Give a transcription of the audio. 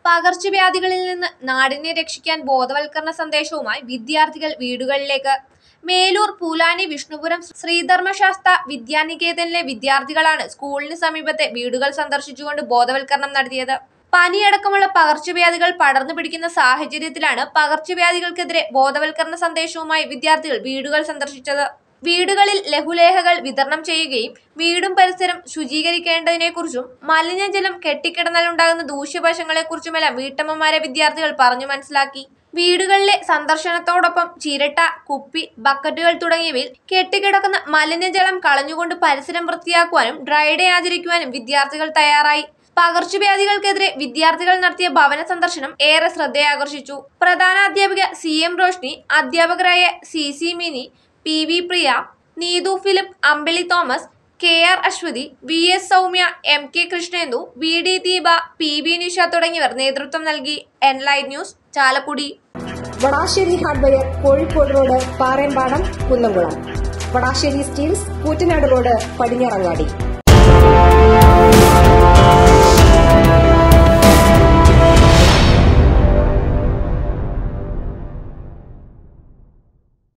പകർച്ചവ്യാധികളിൽ നിന്ന് നാടിനെ രക്ഷിക്കാൻ ബോധവൽക്കരണ സന്ദേശവുമായി വിദ്യാർത്ഥികൾ വീടുകളിലേക്ക് മേലൂർ പൂലാനി വിഷ്ണുപുരം ശ്രീധർമ്മശാസ്ത്ര വിദ്യാനികേതനിലെ വിദ്യാർത്ഥികളാണ് സ്കൂളിന് സമീപത്തെ വീടുകൾ സന്ദർശിച്ചുകൊണ്ട് ബോധവൽക്കരണം നടത്തിയത് പനിയടക്കമുള്ള പകർച്ചവ്യാധികൾ പടർന്നു പിടിക്കുന്ന സാഹചര്യത്തിലാണ് പകർച്ചവ്യാധികൾക്കെതിരെ ബോധവൽക്കരണ സന്ദേശവുമായി വിദ്യാർത്ഥികൾ വീടുകൾ സന്ദർശിച്ചത് വീടുകളിൽ ലഘുലേഹകൾ വിതരണം ചെയ്യുകയും വീടും പരിസരം ശുചീകരിക്കേണ്ടതിനെക്കുറിച്ചും മലിനജലം കെട്ടിക്കിടന്നാലുണ്ടാകുന്ന ദൂഷ്യവശങ്ങളെക്കുറിച്ചുമെല്ലാം വീട്ടമ്മമാരെ വിദ്യാർത്ഥികൾ പറഞ്ഞു മനസ്സിലാക്കി വീടുകളിലെ സന്ദർശനത്തോടൊപ്പം ചിരട്ട കുപ്പി ബക്കറ്റുകൾ തുടങ്ങിയവയിൽ കെട്ടിക്കിടക്കുന്ന മലിനജലം കളഞ്ഞുകൊണ്ട് പരിസരം വൃത്തിയാക്കുവാനും ഡ്രൈ ഡേ ആചരിക്കുവാനും വിദ്യാർത്ഥികൾ തയ്യാറായി പകർച്ചവ്യാധികൾക്കെതിരെ വിദ്യാർത്ഥികൾ നടത്തിയ ഭവന സന്ദർശനം ഏറെ ശ്രദ്ധയാകർഷിച്ചു പ്രധാനാധ്യാപിക സി എം റോഷ്നി അധ്യാപകരായ C C Mini P V Priya Neethu Philip Ambili Thomas K R Aswathy V S Soumya M K Krishnendu V D Deepa P B Nisha തുടങ്ങിയവർ നേതൃത്വം നൽകി enlight news Chalakudy Vadasseri hardware Kozhikode road Parempadam Kunnamkulam Vadasseri steels Koottanad road Padinjarangadi